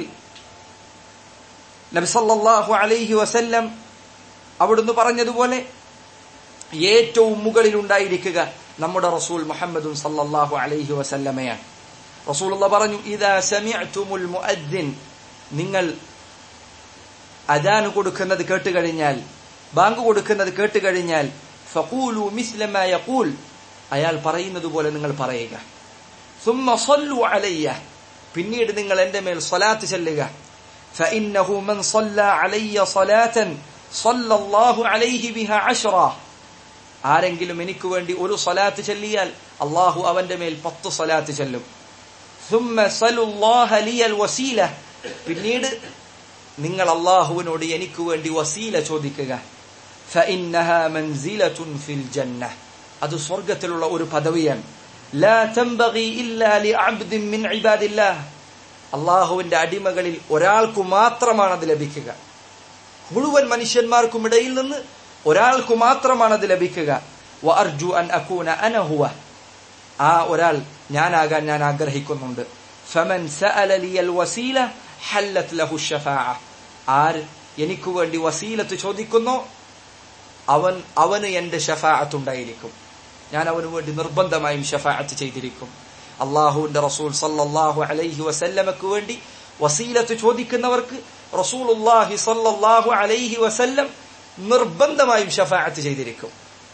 നബിസല്ലാഹു അലൈഹി വസല്ലം അവിടുന്ന് പറഞ്ഞതുപോലെ ഏറ്റവും മുകളിൽ ഉണ്ടായിരിക്കുക നമ്മുടെ റസൂൽ മുഹമ്മദും സല്ലല്ലാഹു അലൈഹി വസല്ലമയാണ് റസൂലുള്ള പറഞ്ഞു ഇദാ സമിഅ്തുമുൽ മുഅദ്ദിൻ നിങ്ങൾ അദാൻ കൊടുക്കുന്നത് കേട്ടുകഴിഞ്ഞാൽ ബാങ്ക് കൊടുക്കുന്നത് കേട്ടുകഴിഞ്ഞാൽ ഫഖൂലു മിസ്ല മാ യഖൂൽ അയാൾ പറയുന്നത് പോലെ നിങ്ങൾ പറയുക ثم صلوا علي പിന്നീട് നിങ്ങൾ എൻ്റെ മേൽ സ്വലാത്ത് ചെല്ലുക فإنه من صلى علي صلاة صلى الله عليه بها عشرة ആരെങ്കിലും എനിക്ക് വേണ്ടി ഒരു സ്വലാത്ത് ചൊല്ലിയാൽ അള്ളാഹു അവന്റെ മേൽ പത്ത് സ്വലാത്ത് ചെല്ലും ثم صلوا الله لي الوسيلة പിന്നീട് നിങ്ങൾ അള്ളാഹുവിനോട് എനിക്ക് വേണ്ടി വസീല ചോദിക്കുക فإنها منزلة في الجنة അത് സ്വർഗത്തിലുള്ള ഒരു പദവിയാണ് لا تنبغي إلا لعبد من عباد الله അള്ളാഹുവിന്റെ അടിമകളിൽ ഒരാൾക്കു മാത്രമാണ് അത് ലഭിക്കുക മുഴുവൻ മനുഷ്യന്മാർക്കും ഇടയിൽ നിന്ന് ഒരാൾക്കു മാത്രമാണ് അത് ലഭിക്കുക വഅർജു അൻ അകൂന അന ഹുവ ആ ഒരാൾ ഞാനാകാൻ ഞാൻ ആഗ്രഹിക്കുന്നുണ്ട് ഫമൻ സഅല ലിയൽ വസീല ഹല്ലത് ലഹു ഷഫാഅ ആര് എനിക്ക് വേണ്ടി വസീലത്ത് ചോദിക്കുന്നോ അവൻ അവന് എന്റെ ഷഫാഅത്ത് ഉണ്ടായിരിക്കും ഞാൻ അവന് വേണ്ടി നിർബന്ധമായും ഷഫാഅത്ത് ചെയ്തിരിക്കും അള്ളാഹുവിന്റെ റസൂൽ സല്ലല്ലാഹു അലൈഹി വസല്ലമക്ക് വേണ്ടി വസീലത്ത് ചോദിക്കുന്നവർക്ക് റസൂലുള്ളാഹി സല്ലല്ലാഹു അലൈഹി വസല്ലം നിർബന്ധമായും ഷഫാഅത്ത് ചെയ്തിരിക്കും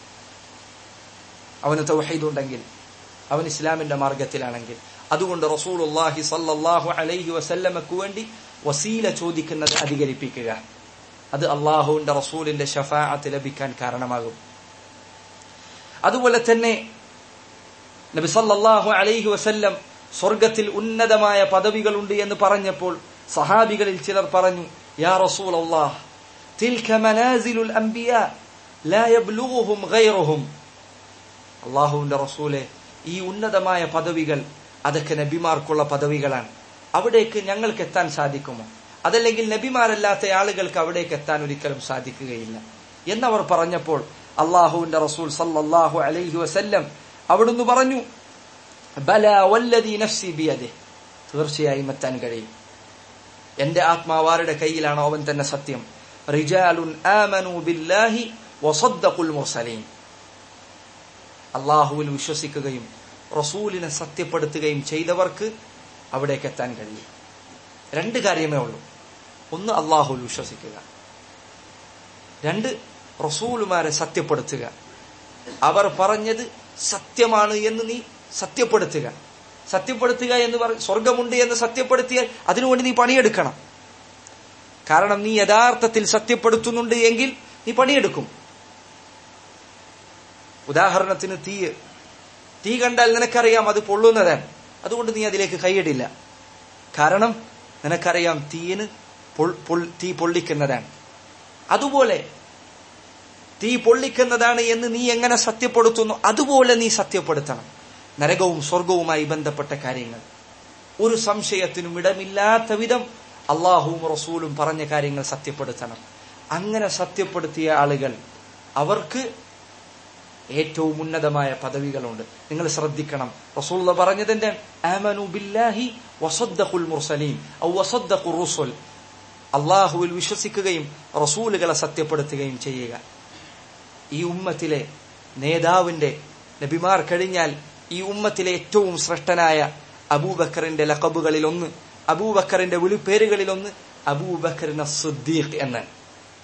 അവന് തൗഹീദ് ഉണ്ടെങ്കിൽ അവൻ ഇസ്ലാമിന്റെ മാർഗത്തിലാണെങ്കിൽ അതുകൊണ്ട് റസൂലുള്ളാഹി സല്ലല്ലാഹു അലൈഹി വസല്ലമക്ക് വേണ്ടി വസീല ചോദിക്കുന്നത് അധികരിപ്പിക്കുക അത് അള്ളാഹുവിന്റെ റസൂലിന്റെ ഷഫാഅത്ത് ലഭിക്കാൻ കാരണമാകും അതുപോലെ തന്നെ നബി സല്ലല്ലാഹു അലൈഹി വസല്ലം സ്വർഗത്തിൽ ഉന്നതമായ പദവികളുണ്ട് എന്ന് പറഞ്ഞപ്പോൾ സഹാബികളിൽ ചിലർ പറഞ്ഞു യാ റസൂൽ അള്ളാഹ് തിൽക മനാസിലുൽ അംബിയ ലാ യബ്ലുഗുഹും ഗൈറുഹും അള്ളാഹുവിന്റെ റസൂലെ ഈ ഉന്നതമായ പദവികൾ അതൊക്കെ നബിമാർക്കുള്ള പദവികളാണ് അവിടേക്ക് ഞങ്ങൾക്ക് എത്താൻ സാധിക്കുമോ അതല്ലെങ്കിൽ നബിമാരല്ലാത്ത ആളുകൾക്ക് അവിടേക്ക് എത്താൻ ഒരിക്കലും സാധിക്കുകയില്ല എന്നവർ പറഞ്ഞപ്പോൾ അള്ളാഹുവിന്റെ റസൂൽ സല്ലല്ലാഹു അലൈഹി വസല്ലം അവിടുന്ന് പറഞ്ഞു ബല വല്ലതി നഫ്സി ബിയദെ തീർച്ചയായും എത്താൻ കഴിയും എന്റെ ആത്മാവാരുടെ കയ്യിലാണോ അവൻ തന്നെ സത്യം റിജാലുൻ ആമനു ബില്ലാഹി വസദ്ദഖുൽ മുർസലീൻ അള്ളാഹുവിൽ വിശ്വസിക്കുകയും റസൂലിനെ സത്യപ്പെടുത്തുകയും ചെയ്തവർക്ക് അവിടേക്ക് എത്താൻ കഴിയും രണ്ട് കാര്യമേ ഉള്ളൂ ഒന്ന് അള്ളാഹുവിൽ വിശ്വസിക്കുക രണ്ട് റസൂലുമാരെ സത്യപ്പെടുത്തുക അവർ പറഞ്ഞത് സത്യമാണ് എന്ന് നീ സത്യപ്പെടുത്തുക സത്യപ്പെടുത്തുക എന്ന് പറ സ്വർഗമുണ്ട് എന്ന് സത്യപ്പെടുത്തിയാൽ അതിനുവേണ്ടി നീ പണിയെടുക്കണം കാരണം നീ യഥാർത്ഥത്തിൽ സത്യപ്പെടുത്തുന്നുണ്ട് എങ്കിൽ നീ പണിയെടുക്കും ഉദാഹരണത്തിന് തീ തീ കണ്ടാൽ നിനക്കറിയാം അത് പൊള്ളുന്നതാണ് അതുകൊണ്ട് നീ അതിലേക്ക് കൈയിടില്ല കാരണം നിനക്കറിയാം തീയിന് തീ പൊള്ളിക്കുന്നതാണ് അതുപോലെ തീ പൊള്ളിക്കുന്നതാണ് എന്ന് നീ എങ്ങനെ സത്യപ്പെടുത്തുന്നു അതുപോലെ നീ സത്യപ്പെടുത്തണം നരകവും സ്വർഗവുമായി ബന്ധപ്പെട്ട കാര്യങ്ങൾ ഒരു സംശയത്തിനും ഇടമില്ലാത്ത വിധം അള്ളാഹുവും റസൂലും പറഞ്ഞ കാര്യങ്ങൾ സത്യപ്പെടുത്തണം അങ്ങനെ സത്യപ്പെടുത്തിയ ആളുകൾ അവർക്ക് ഏറ്റവും ഉന്നതമായ പദവികളുണ്ട് നിങ്ങൾ ശ്രദ്ധിക്കണം റസൂൽ പറഞ്ഞതിന്റെ ആമനു ബില്ലാഹി വസദ്ദഖുൽ മുർസലീൻ ഔ വസദ്ദഖുർ റുസുൽ അള്ളാഹുവിൽ വിശ്വസിക്കുകയും റസൂലുകളെ സത്യപ്പെടുത്തുകയും ചെയ്യുക ഈ ഉമ്മത്തിലെ നേതാവിന്റെ നബിമാർ കഴിഞ്ഞാൽ ഈ ഉമ്മത്തിലെ ഏറ്റവും ശ്രേഷ്ഠനായ അബൂബക്കറിന്റെ ലക്കബുകളിൽ ഒന്ന് അബൂബക്കറിന്റെ വിളിപ്പേരുകളിൽ ഒന്ന് അബൂബക്കറിൻ സുദ്ദീഖ് എന്നാണ്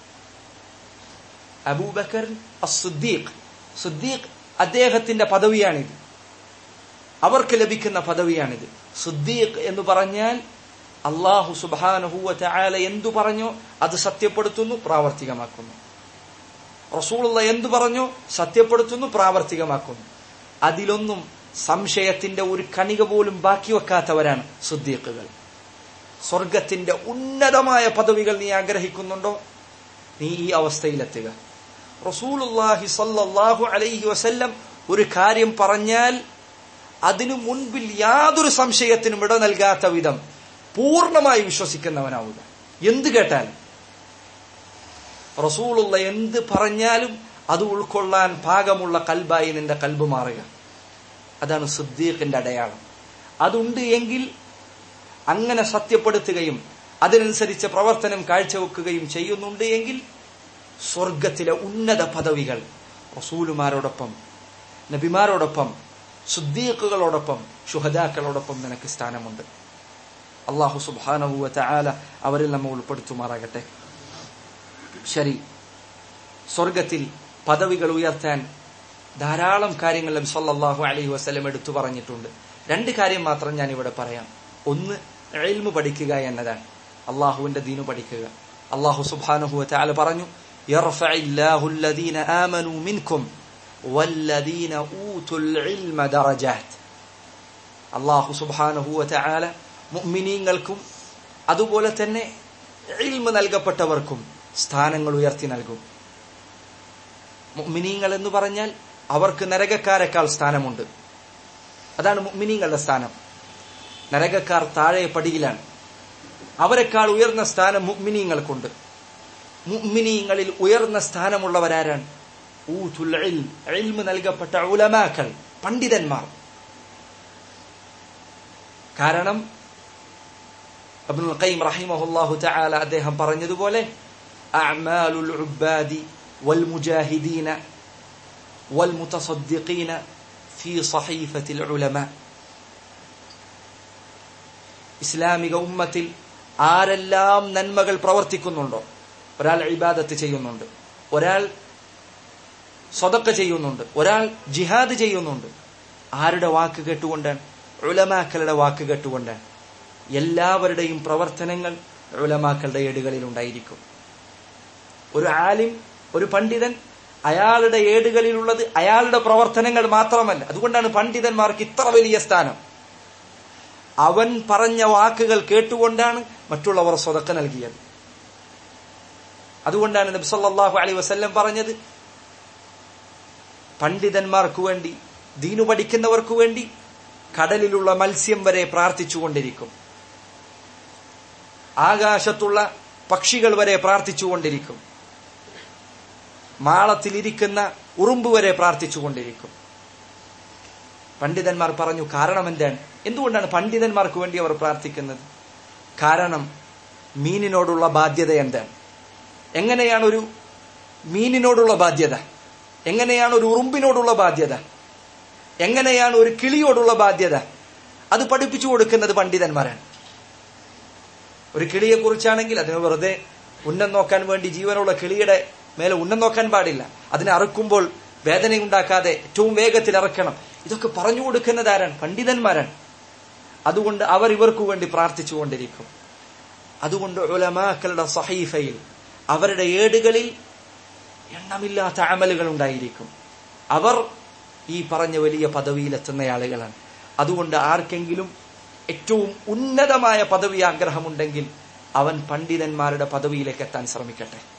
അബൂബക്കർ അസുദ്ദീഖ് സുദ്ദീഖ് അദ്ദേഹത്തിന്റെ പദവിയാണിത് അവർക്ക് ലഭിക്കുന്ന പദവിയാണിത് സുദ്ദീഖ് എന്ന് പറഞ്ഞാൽ അള്ളാഹു സുബാനഹുവ ചായാല എന്തു പറഞ്ഞോ അത് സത്യപ്പെടുത്തുന്നു പ്രാവർത്തികമാക്കുന്നു റസൂലുള്ള എന്തു പറഞ്ഞോ സത്യപ്പെടുത്തുന്നു പ്രാവർത്തികമാക്കുന്നു അതിലൊന്നും സംശയത്തിന്റെ ഒരു കണിക പോലും ബാക്കി വെക്കാത്തവരാണ് സുദ്ദീഖുകൾ സ്വർഗത്തിന്റെ ഉന്നതമായ പദവികൾ നീ ആഗ്രഹിക്കുന്നുണ്ടോ നീ ഈ അവസ്ഥയിലെത്തുക റസൂലുല്ലാഹി സല്ലല്ലാഹു അലൈഹി വസല്ലം ഒരു കാര്യം പറഞ്ഞാൽ അതിനു മുൻപിൽ യാതൊരു സംശയത്തിനും ഇട നൽകാത്ത വിധം പൂർണ്ണമായി വിശ്വസിക്കുന്നവനാവുക എന്ത് കേട്ടാലും റസൂലുള്ള എന്ത് പറഞ്ഞാലും അത് ഉൾക്കൊള്ളാൻ പാകമുള്ള കൽബായി നിന്റെ കൽബ് മാറുക അതാണ് സിദ്ദീഖിന്റെ അടയാളം അതുണ്ട് എങ്കിൽ അങ്ങനെ സത്യപ്പെടുത്തുകയും അതിനനുസരിച്ച് പ്രവർത്തനം കാഴ്ചവെക്കുകയും ചെയ്യുന്നുണ്ട് എങ്കിൽ സ്വർഗത്തിലെ ഉന്നത പദവികൾ റസൂലുമാരോടൊപ്പം നബിമാരോടൊപ്പം സുദ്ദീഖുകളോടൊപ്പം ശുഹദാക്കളോടൊപ്പം നിനക്ക് സ്ഥാനമുണ്ട് അള്ളാഹു സുബാനഹുവ ചായാല അവരിൽ നമ്മ ഉൾപ്പെടുത്തുമാറാകട്ടെ ശരി സ്വർഗത്തിൽ പദവികൾ ഉയർത്താൻ ധാരാളം കാര്യങ്ങൾ നബി സല്ലല്ലാഹു അലൈഹി വസല്ലം എടുത്തു പറഞ്ഞിട്ടുണ്ട് രണ്ട് കാര്യം മാത്രം ഞാൻ ഇവിടെ പറയാം ഒന്ന് എൽമു പഠിക്കുക എന്നതാണ് അള്ളാഹുവിന്റെ ദീനു പഠിക്കുക അള്ളാഹു സുബ്ഹാനഹു വതആല പറഞ്ഞു യർഫഇല്ലാഹു الذين آمنوا منكم والذين أوتوا العلم درجات അള്ളാഹു സുബ്ഹാനഹു വതആല മുഅ്മിനീങ്ങൾക്കും അതുപോലെ തന്നെ ഇൽമ നൽകപ്പെട്ടവർക്കും സ്ഥാനങ്ങൾ ഉയർത്തി നൽകും മുഅ്മിനീങ്ങൾ എന്ന് പറഞ്ഞാൽ അവർക്ക് നരകക്കാരെക്കാൾ സ്ഥാനമുണ്ട് അതാണ് മുഅ്മിനീങ്ങളുടെ സ്ഥാനം നരകക്കാർ താഴെ പടിയിലാണ് അവരെക്കാൾ ഉയർന്ന സ്ഥാനം മുഅ്മിനീങ്ങൾക്കുണ്ട് മുഅ്മിനീങ്ങളിൽ ഉയർന്ന സ്ഥാനമുള്ളവരാരാണ് ഊതുൽ ഇൽം ഇൽമ നൽകപ്പെട്ട ഉലമാക്കൾ പണ്ഡിതന്മാർ കാരണം അബ്നുൽ ഖയ്യിം റഹിമഹുല്ലാഹു തആല അദ്ദേഹം പറഞ്ഞതുപോലെ അഅമാലുൽ ഉബ്ബാദി വൽ മുജാഹിദീന വൽ മുതസദ്ദിഖീന ഫീ സഹീഫത്തിൽ ഉലമ ഇസ്ലാമിക ഉമ്മത്തിൽ ആരെല്ലാം നന്മകൾ പ്രവർത്തിക്കുന്നുണ്ടോ ഒരാൾ ഇബാദത്ത് ചെയ്യുന്നുണ്ട് ഒരാൾ സ്വതക്ക ചെയ്യുന്നുണ്ട് ഒരാൾ ജിഹാദ് ചെയ്യുന്നുണ്ട് ആരുടെ വാക്ക് കേട്ടുകൊണ്ടാണ് ഉലമാക്കളുടെ വാക്ക് കേട്ടുകൊണ്ടാണ് എല്ലാവരുടെയും പ്രവർത്തനങ്ങൾ ഉലമാക്കളുടെ ഏടുകളിൽ ഉണ്ടായിരിക്കും ഒരു ആലിം ഒരു പണ്ഡിതൻ അയാളുടെ ഏടുകളിലുള്ളത് അയാളുടെ പ്രവർത്തനങ്ങൾ മാത്രമല്ല അതുകൊണ്ടാണ് പണ്ഡിതന്മാർക്ക് ഇത്ര വലിയ സ്ഥാനം അവൻ പറഞ്ഞ വാക്കുകൾ കേട്ടുകൊണ്ടാണ് മറ്റുള്ളവർ സ്വതക്ക നൽകിയത് അതുകൊണ്ടാണ് നബി സല്ലല്ലാഹു അലൈഹി വസല്ലം പറഞ്ഞത് പണ്ഡിതന്മാർക്ക് വേണ്ടി ദീനു പഠിക്കുന്നവർക്ക് വേണ്ടി കടലിലുള്ള മത്സ്യം വരെ പ്രാർത്ഥിച്ചുകൊണ്ടിരിക്കും ആകാശത്തുള്ള പക്ഷികൾ വരെ പ്രാർത്ഥിച്ചുകൊണ്ടിരിക്കും മാളത്തിലിരിക്കുന്ന ഉറുമ്പ് വരെ പ്രാർത്ഥിച്ചുകൊണ്ടിരിക്കും പണ്ഡിതന്മാർ പറഞ്ഞു കാരണം എന്താണ് എന്തുകൊണ്ടാണ് പണ്ഡിതന്മാർക്ക് വേണ്ടി അവർ പ്രാർത്ഥിക്കുന്നത് കാരണം മീനിനോടുള്ള ബാധ്യത എന്താണ് എങ്ങനെയാണ് ഒരു മീനിനോടുള്ള ബാധ്യത എങ്ങനെയാണ് ഒരു ഉറുമ്പിനോടുള്ള ബാധ്യത എങ്ങനെയാണ് ഒരു കിളിയോടുള്ള ബാധ്യത അത് പഠിപ്പിച്ചു കൊടുക്കുന്നത് പണ്ഡിതന്മാരാണ് ഒരു കിളിയെ കുറിച്ചാണെങ്കിൽ അതിന് വെറുതെ ഉന്നം നോക്കാൻ വേണ്ടി ജീവനുള്ള കിളിയുടെ മേലെ ഉന്നം നോക്കാൻ പാടില്ല അതിനെ അറുക്കുമ്പോൾ വേദനയുണ്ടാക്കാതെ ഏറ്റവും വേഗത്തിൽ ഇറക്കണം ഇതൊക്കെ പറഞ്ഞു കൊടുക്കുന്നത് ആരാണ് പണ്ഡിതന്മാരാണ് അതുകൊണ്ട് അവർ ഇവർക്കു വേണ്ടി പ്രാർത്ഥിച്ചുകൊണ്ടിരിക്കും അതുകൊണ്ട് ഉലമാക്കളുടെ സഹീഫയിൽ അവരുടെ ഏടുകളിൽ എണ്ണമില്ലാത്ത അമലുകൾ ഉണ്ടായിരിക്കും അവർ ഈ പറഞ്ഞ വലിയ പദവിയിലെത്തുന്ന ആളുകളാണ് അതുകൊണ്ട് ആർക്കെങ്കിലും ഏറ്റവും ഉന്നതമായ പദവി ആഗ്രഹമുണ്ടെങ്കിൽ അവൻ പണ്ഡിതന്മാരുടെ പദവിയിലേക്ക് എത്താൻ ശ്രമിക്കട്ടെ